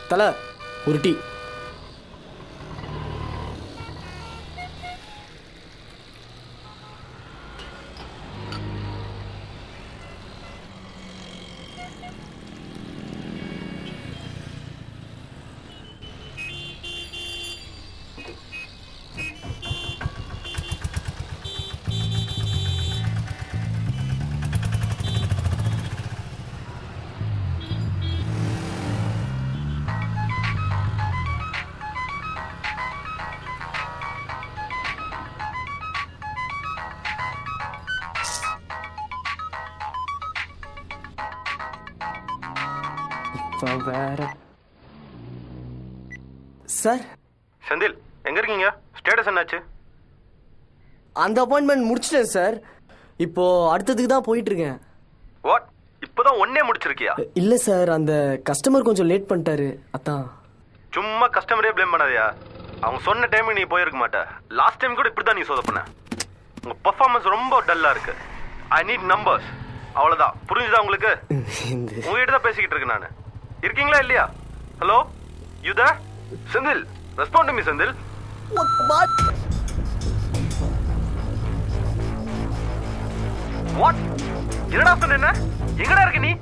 தலை ஒரு டீ இப்போ வேற சார் செந்தில் எங்க இருக்கீங்க ஸ்டேட்டஸ் என்னாச்சு அந்த அப்பாயின்மெண்ட் முடிச்சிட்டேன் சார் இப்போ அடுத்ததுக்கு தான் போயிட்டு இருக்கேன் வாட் இப்போதான் ஒன்னே முடிச்சிருக்கியா இல்ல சார் அந்த கஸ்டமர் கொஞ்சம் லேட் பண்ணிட்டாரு அதான் சும்மா கஸ்டமரே ப்ளேம் பண்ணாதயா அவங்க சொன்ன டைமுக்கு நீ போயிருக்க மாட்ட லாஸ்ட் டைம் கூட இப்படி தான் நீ சொதப்பின உங்க பெர்ஃபார்மன்ஸ் ரொம்ப டல்லா இருக்கு ஐ நீட் நம்பர்ஸ் அவ்வளவுதான் புரிஞ்சுதா உங்களுக்கு இந்த உங்ககிட்ட தான் பேசிக்கிட்டு இருக்கேன் நான் இருக்கீங்களா இல்லையா hello you the Senthil respond me Senthil what என்னடா சொன்ன என்ன எங்கடா இருக்க நீ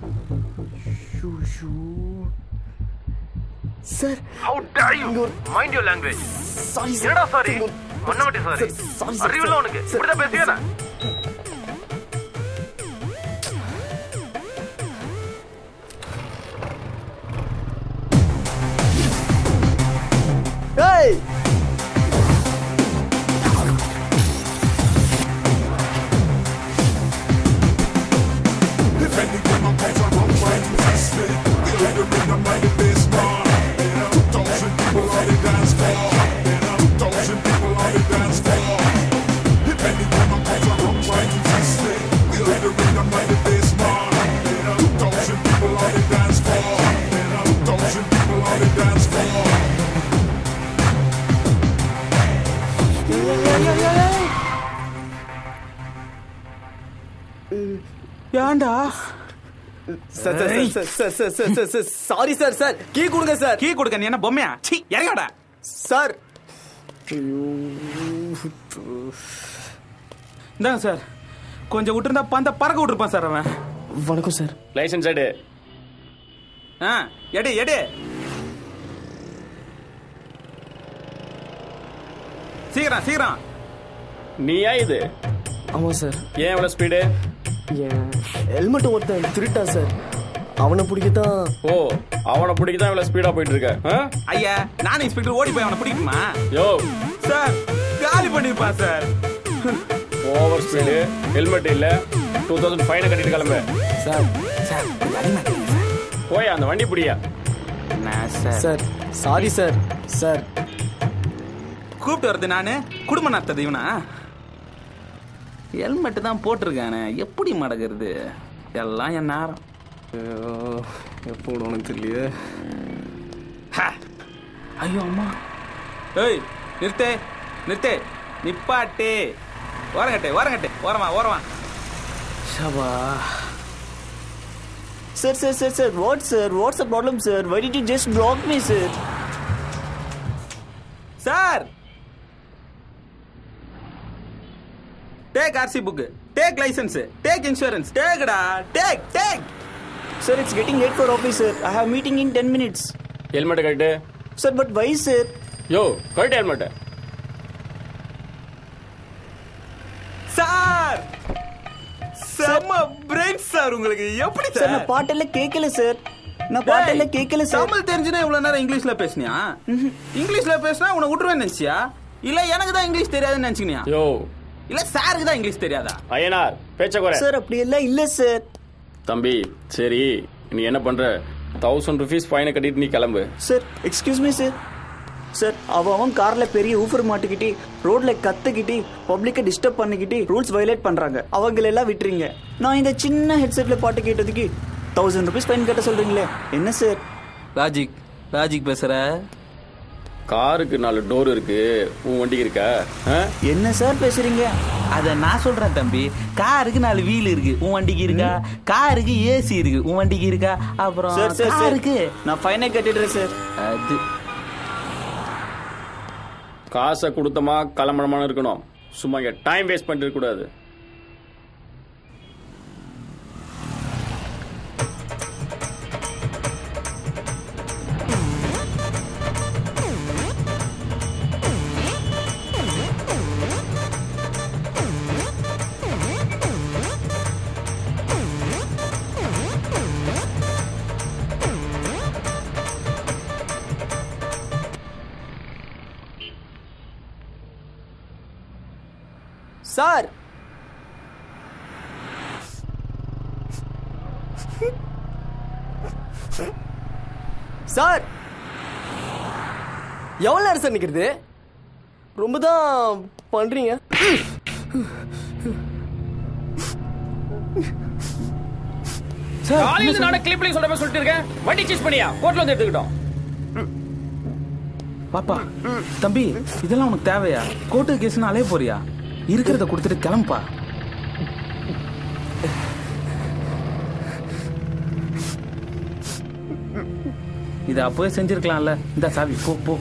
sir how dare you mind your language sorry என்னடா சாரி மண்ணவட்டி சாரி Sir, sorry, sir, அறிவில்ல sir. உனக்கு Sir, இப்படிதான் பேசியா ஏய் ஏன்டா sir sir sir sir sir sir sir sir sorry sir sir key கொடுங்க சார் கீ கொடுக்க நீ என்ன பொம்மையா சி இறங்கடா சார் இந்தாங்க சார் கொஞ்சம் விட்டுருந்தா பந்த பறக்க விட்டுருப்பான் சார் அவன் வணக்கம் சார் லைசன்ஸ் எடு ஆ எடு எடு சீக்கிரம் சீக்கிரம் நீயா இது ஆமா சார் ஏன் இவ்வளவு ஸ்பீடு என் ஹெல்மெட் ஒருத்தன் திருட்டான் சார் அவனை பிடிக்கத்தான் ஓ அவனை பிடிக்க தான் இவ்வளவு ஸ்பீடா போயிட்டு இருக்க ஆ? ஐயா நான் இன்ஸ்பெக்டர் ஓடி போய் அவனை பிடிக்குமா யோ சார் காலி பண்ணிருப்பான் சார் ஓவர் ஸ்பீடு ஹெல்மெட் இல்ல டூ தௌசண்ட் ஃபைனை கட்டிட்டு கிளம்பு சார் சார் கொஞ்சம் அதிகமா கேளுங்க சார் போய் அந்த வண்டி பிடியா நான் sir sir sorry sir sir கூப்பிட்டு வரது நானு குடும்ப நடத்தது இவனா ஹெல்மெட் தான் போட்டிருக்கானே எப்படி மடக்கிறது எல்லாம் என் நேரம் ஐயோ, எப்போ உனக்கு தெரியலையே ஹ! ஐயோ அம்மா ஏய் நிறுத்தே நிறுத்தே நிப்பாட்டே ஓரங்கட்டே ஓரங்கட்டே ஓரமா ஓரமா ஷபா Sir, sir, sir, sir, what, sir? What's the problem, sir? Why did you just block me, sir? Sir take RC book take license take insurance டேக்டா take take Sir, it's getting late for office, sir. I have meeting in 10 minutes. Helmet கட்டு Sir, but why, sir? யோ கட்டு helmet sir செம்ம brain sir உங்களுக்கு எப்படி Sir, நான் பாட்டெல்லாம் கேட்கல சார் நான் பாட்டெல்லாம் கேட்கல சார் தமிழ் தெரிஞ்சுனா இவ்வளவு நேரம் இங்கிலீஷ்ல பேசுனியா இங்கிலீஷ்ல பேசினா உன்னை விட்டுருவேன் நினைச்சியா இல்ல எனக்கு தான் இங்கிலீஷ் தெரியாதுன்னு நினைச்சுக்கினியா யோ இல்ல சாருக்கு தான் இங்கிலீஷ் தெரியாதா ஐயனார் பேச்ச குறை சார் அப்படியெல்லாம் இல்ல சார் தம்பி சரி நீ என்ன பண்ற தௌசண்ட் ருபீஸ் ஃபைனை கட்டிட்டு நீ கிளம்பு sir excuse me sir sir அவன் அவன் கார்ல பெரிய ஊஃபர் மாட்டிக்கிட்டு ரோட்ல கத்துக்கிட்டு பப்ளிக்கை டிஸ்டர்ப் பண்ணிக்கிட்டு ரூல்ஸ் வயலேட் பண்றாங்க அவங்களெல்லாம் விட்டுறீங்க நான் இந்த சின்ன ஹெட்செட்ல பாட்டு கேட்டதுக்கு தௌசண்ட் ருபீஸ் ஃபைன் கட்ட சொல்றீங்களே என்ன சார் லாஜிக் லாஜிக் பேசுற காருக்கு நாலு டோர் இருக்கு உன் வண்டிக்கு இருக்கா ஆ? என்ன சார் பேசுறீங்க அத நான் சொல்றேன் தம்பி காருக்கு நாலு வீல் இருக்கு உன் வண்டிக்கு இருக்கா காருக்கு ஏசி இருக்கு உன் வண்டிக்கு இருக்கா அப்புறம் சார் சார் சார் காருக்கு நான் ஃபைனே கட்டிடுறேன் சார் அது காசை கொடுத்தமா கிளம்பணுமான்னு இருக்கணும் சும்மா இங்க டைம் வேஸ்ட் பண்ணிட்டு இருக்க கூடாது சார் சார் எவ்வளோ நேரம் சார் நிற்கிறது ரொம்ப தான் பண்ணுறீங்க காலையில நானே கிளிப்லையும் சொல்ற மாதிரி சொல்லிட்டு இருக்கேன் வண்டி சீஸ் பண்ணியா கோர்ட்ல வந்து எடுத்துக்கிட்டோம் பாப்பா தம்பி இதெல்லாம் உனக்கு தேவையா கோர்ட்டு கேஸ்னு அலைய போறியா இருக்கிறத கொடுத்துட்டு கிளம்புப்பா இதை அப்பவே செஞ்சிருக்கலாம்ல இந்த சாவி போ போ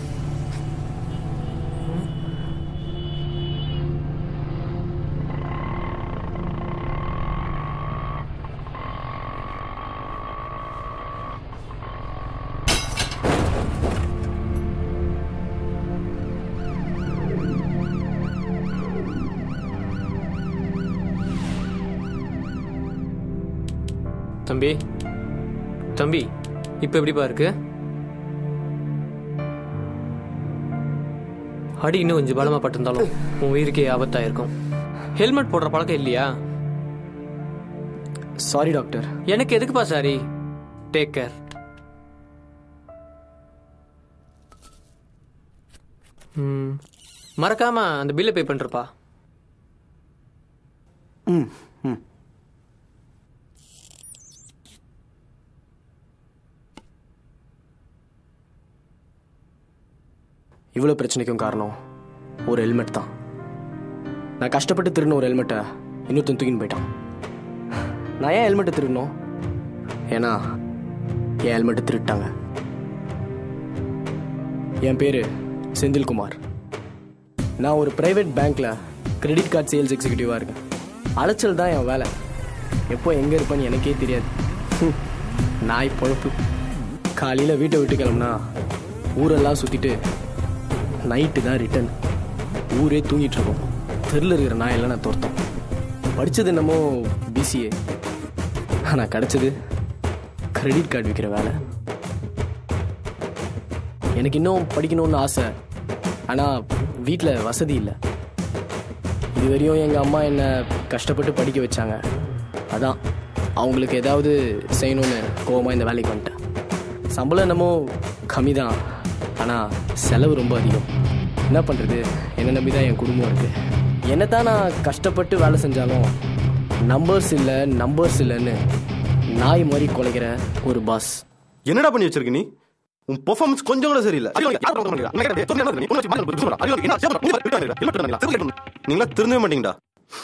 தம்பி தம்பி இப்போ எப்படிப்பா இருக்கு அடி இன்னும் கொஞ்சம் பலமா பட்டிருந்தாலும் உன் உயிருக்கே ஆபத்தா இருக்கும் ஹெல்மெட் போடுற பழக்கம் இல்லையா சாரி டாக்டர் எனக்கு எதுக்குப்பா சாரி டேக் கேர் ம் மறக்காம அந்த பில்லை பே பண்ணுறப்பா ம் ம் இவ்வளோ பிரச்சனைக்கும் காரணம் ஒரு ஹெல்மெட் தான் நான் கஷ்டப்பட்டு திருடின ஒரு ஹெல்மெட்டை இன்னொருத்தன் தூக்கின்னு போயிட்டான் நான் ஏன் ஹெல்மெட்டை திருடணும் ஏன்னா என் ஹெல்மெட்டை திருட்டாங்க என் பேர் செந்தில்குமார் நான் ஒரு பிரைவேட் பேங்க்ல கிரெடிட் கார்டு சேல்ஸ் எக்ஸிக்யூட்டிவாக இருக்கேன் அலைச்சல் தான் என் வேலை எப்போ எங்கே இருப்பேன்னு எனக்கே தெரியாது ஹம், நாய் பொழப்பு காலையில் வீட்டை விட்டு கிளம்புனா ஊரெல்லாம் சுற்றிட்டு நைட்டு தான் ரிட்டர்ன் ஊரே தூங்கிட்டு இருக்கோம் தெருல இருக்கிற நாயெல்லாம் நான் துரத்தோம் படித்தது என்னமோ பிசிஏ ஆனால் கிடச்சது கிரெடிட் கார்டு விற்கிற வேலை எனக்கு இன்னும் படிக்கணும்னு ஆசை ஆனால் வீட்டில் வசதி இல்லை இது வரையும் எங்கள் அம்மா என்னை கஷ்டப்பட்டு படிக்க வச்சாங்க அதான் அவங்களுக்கு ஏதாவது செய்யணும்னு கோவமாக இந்த வேலைக்கு வந்துட்டேன் சம்பளம் என்னமோ கம்மி தான் ஆனால் செலவு ரொம்ப அதிகம் என்ன பண்ணுறது என்னை நம்பி தான் என் குடும்பம் இருக்குது என்ன தான் நான் கஷ்டப்பட்டு வேலை செஞ்சாலும் நம்பர்ஸ் இல்லை நம்பர்ஸ் இல்லைன்னு நாய் மாதிரி குலைக்கிற ஒரு பாஸ் என்னடா பண்ணி வச்சிருக்க நீ உன் பெர்ஃபார்மன்ஸ் கொஞ்சம் கூட சரியில்லை நீங்களா திருந்தவே மாட்டீங்கடா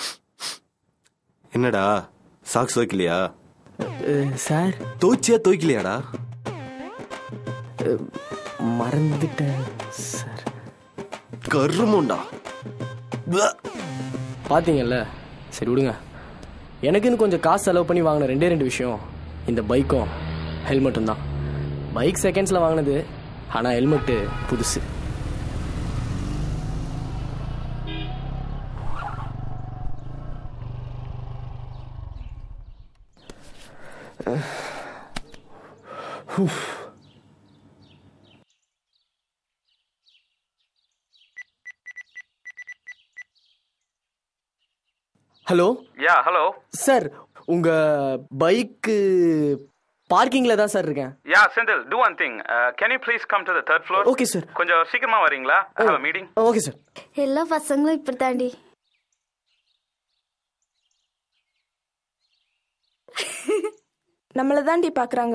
என்னடா சாக்ஸ் துவைக்கலையா சார் தோச்சியா துவைக்கலையாடா மறந்துட்டேன் சார் கருமோண்டா பார்த்தீங்கல்ல சரி விடுங்க எனக்குன்னு கொஞ்சம் காசு செலவு பண்ணி வாங்கின ரெண்டே ரெண்டு விஷயம் இந்த பைக்கும் ஹெல்மெட்டும் தான் பைக் செகண்ட்ஸில் வாங்கினது ஆனால் ஹெல்மெட்டு புதுசு ஹலோ யா ஹலோ சார் உங்கள் பைக்கு பார்க்கிங்கில் தான் சார் இருக்கேன் yeah Senthil two one thing can you please come to the third floor okay sir கொஞ்சம் சீக்கிரமா வரீங்களா மீட்டிங் ஓகே சார் எல்லா பசங்களும் இப்படி தாண்டி நம்மள தாண்டி பாக்குறாங்க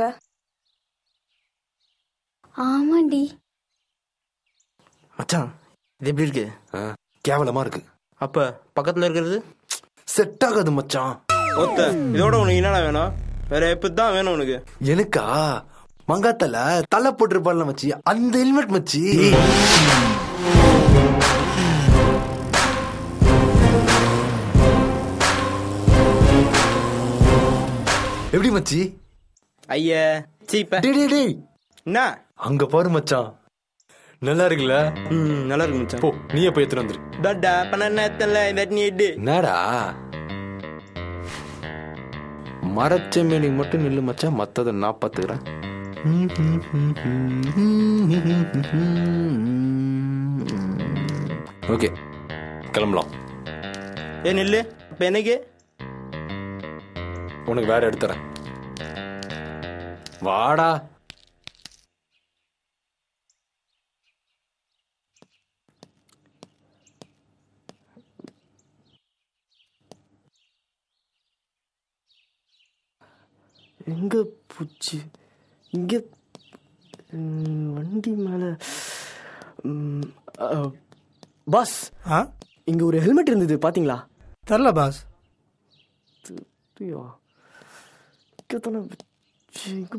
ஆமாண்டி மச்சான் இது எப்படி இருக்கு கேவலமா இருக்கு அப்ப பக்கத்துல இருக்கிறது செட் ஆகாது மச்சான் ஒத்த இதோட உனக்கு என்னடா வேணும் வேற எப்படி தான் வேணும் உனக்கு எனக்கா மங்காத்தல தலை போட்டிருப்பான்ல மச்சி அந்த ஹெல்மெட் மச்சி எப்படி மச்சி ஐயா சீப்ப டேய் டேய் டேய் என்ன அங்க பாரு மச்சான் நல்லா இருக்குல்ல ம் நல்லா இருக்கு மச்சான் போ நீயே போய் எடுத்துட்டு வந்துரு தட்டா பண்ண இந்த நீ எடு என்னடா மரச்செம்மேனி மட்டும் நில்லு மச்சான் மத்தத நான் பாத்துக்கிறேன் ஓகே கிளம்பலாம் ஏ நில்லு இப்ப எனக்கு உனக்கு வேற எடுத்துறேன் வாடா எங்க பூச்சி இங்க ம், வண்டி மேல ம், அ, பாஸ் ஆ இங்க ஒரு ஹெல்மெட் இருந்தது பாத்தீங்களா தெரில பாஸ் ஐயோ இங்க தானே வச்சு, இங்க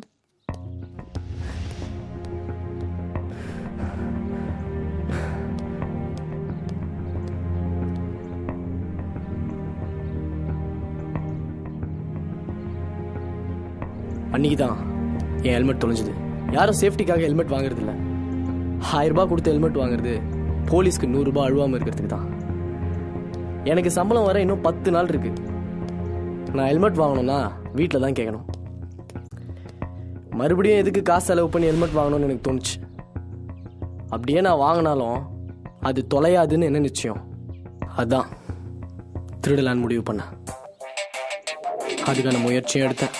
அன்னைக்கு தான் என் ஹெல்மெட் தொலைஞ்சுது யாரும் சேஃப்டிக்காக ஹெல்மெட் வாங்குறது இல்ல ஆயிரம் ரூபாய் கொடுத்து ஹெல்மெட் வாங்குறது போலீஸ்க்கு நூறு ரூபாய் அழுவாம இருக்கிறதுக்கு தான் எனக்கு சம்பளம் வர இன்னும் பத்து நாள் இருக்கு நான் ஹெல்மெட் வாங்கணும்னா வீட்டில் தான் கேட்கணும் மறுபடியும் எதுக்கு காசு செலவு பண்ணி ஹெல்மெட் வாங்கணும்னு எனக்கு தோணுச்சு அப்படியே நான் வாங்கினாலும் அது தொலையாதுன்னு என்ன நிச்சயம் அதான் திருடலான்னு முடிவு பண்ணேன் அதுக்கான முயற்சியும் எடுத்தேன்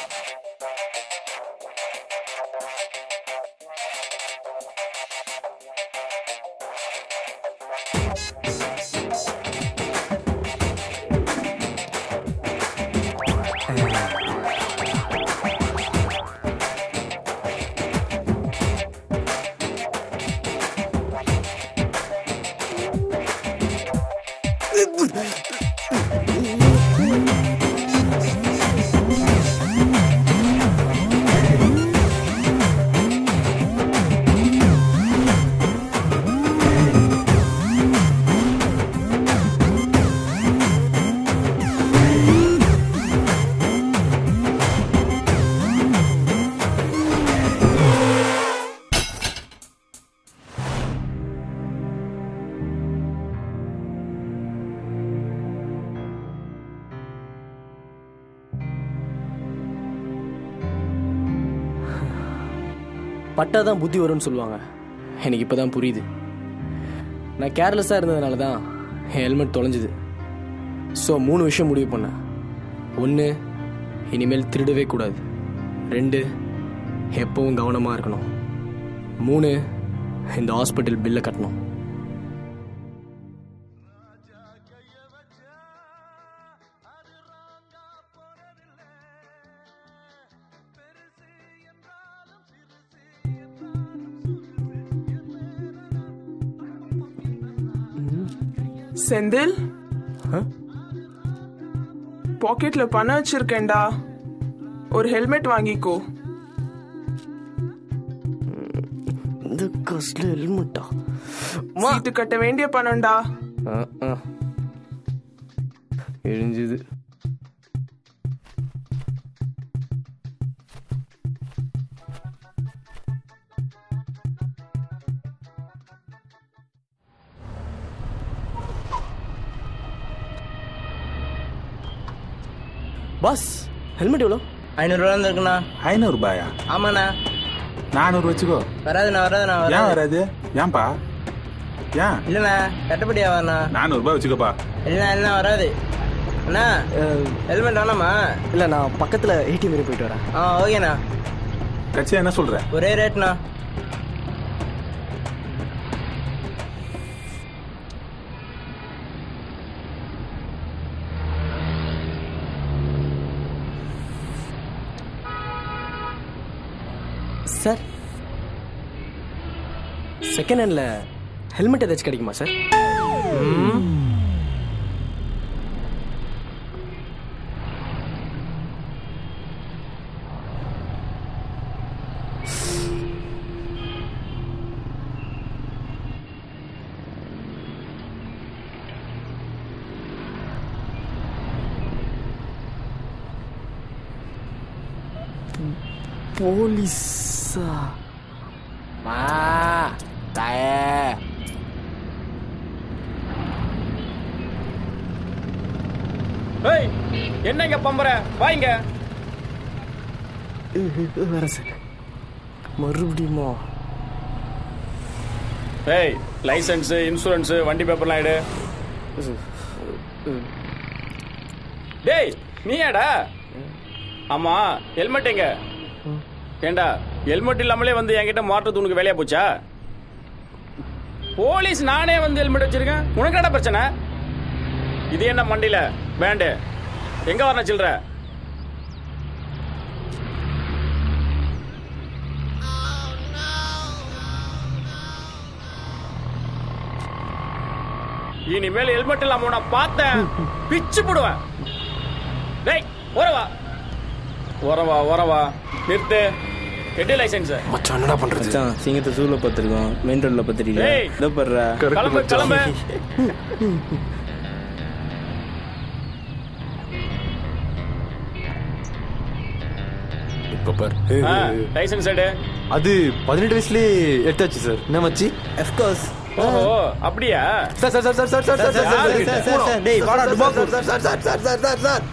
பட்டாதான் புத்தி வரும்னு சொல்லுவாங்க எனக்கு இப்பதான் புரியுது நான் கேர்லெஸ்ஸாக இருந்ததுனால தான் என் ஹெல்மெட் தொலைஞ்சுது ஸோ மூணு விஷயம் முடிவு பண்ணேன் ஒன்று இனிமேல் திருடவே கூடாது ரெண்டு எப்பவும் கவனமாக இருக்கணும் மூணு இந்த ஹாஸ்பிட்டல் பில்லை கட்டணும் செந்தில் பாக்கெட்ல பணம் வச்சிருக்கேன்டா ஒரு ஹெல்மெட் வாங்கிக்கோ இந்த காஸ்ட்ல ஹெல்மெட்டா சீட்டு கட்ட வேண்டிய பணம்டா எழிஞ்சுது பாஸ் ஹெல்மெட் எவ்வளோ ஐநூறுரூவா இருக்குண்ணா ஐநூறு ரூபாயா ஆமாண்ணா நானூறு வச்சுக்கோ வராதுண்ணா வராதுண்ணா ஏன் வராது வராது ஏன்பா ஏன் இல்லைண்ணா கட்டுப்படி ஆவாண்ணா நானூறு ரூபாய் வச்சுக்கோப்பா இல்லைண்ணா இல்லைண்ணா வராது அண்ணா ஹெல்மெட் வேணாமா இல்லை நான் பக்கத்தில் ஏடிஎம் வரை போயிட்டு வரேன் ஆ ஓகேண்ணா கட்சியா என்ன சொல்ற ஒரே ரேட்ண்ணா சார் செகண்ட் ஹேண்டில் ஹெல்மெட் ஏதாச்சும் கிடைக்குமா சார் போலீஸா மா தாயே ஏய் என்னங்க பம்பற வாங்க வேற சார் மறுபடியுமா ஏய் லைசென்ஸ் இன்சூரன்ஸ் வண்டி பேப்பர்லாம் எடு டேய் நீயாடா ஆமா ஹெல்மெட் எங்க ஏண்டா ஹெல்மெட் இல்லாமலே வந்து என்கிட்ட மாட்டுறது உனக்கு வேலையா போச்சா போலீஸ் நானே வந்து ஹெல்மெட் வச்சிருக்கேன் உனக்கு என்ன பிரச்சனை இது என்ன மண்டியில வேண்டு எங்க வரணும் சில்லற இனிமேல் ஹெல்மெட் இல்லாம உன்னை பார்த்தேன் பிச்சு போடுவேன் டேய் ஓரவா ஓரவா ஓரவா நிறுத்து எட்டு லைசென்ஸ் மச்சான் என்னடா பண்றது மச்சான் சிங்கத்தை சூல பார்த்துருக்கோம் மெயின் ரோட்ல பார்த்துருக்கீங்க ஏய். இதோ படுறா கிளம்பு கிளம்பு இப்ப பார் லைசென்ஸ் எடு அது பதினெட்டு வயசுலயே எடுத்தாச்சு சார் என்ன மச்சி அஃப்கோர்ஸ் ஓஹோ அப்படியா sir sir sir sir sir sir sir sir யாரு? சார் சார், சார், டேய், வாடா, டுபாக்கூர். Sir sir sir sir sir sir sir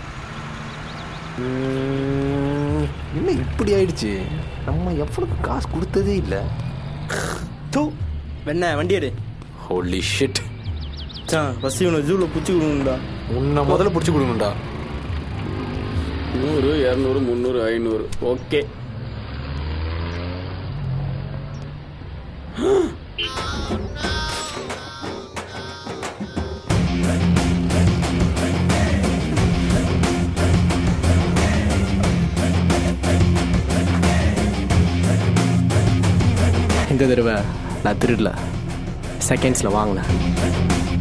என்ன இப்படி ஆயிடுச்சு நம்ம எவ்வளவு காசு கொடுத்ததே இல்ல தூ வெண்ண வண்டி எடு ஹோலி ஷிட் மச்சான் ஃபர்ஸ்ட் இவனை ஜூல புடிச்சு விடுங்கடா உன்னை முதல்ல பிடிச்சி கொடுங்கடா நூறு இரநூறு முந்நூறு ஐநூறு ஓகே இந்த தடவை நான் திருடல செகண்ட்ஸில் வாங்கினேன்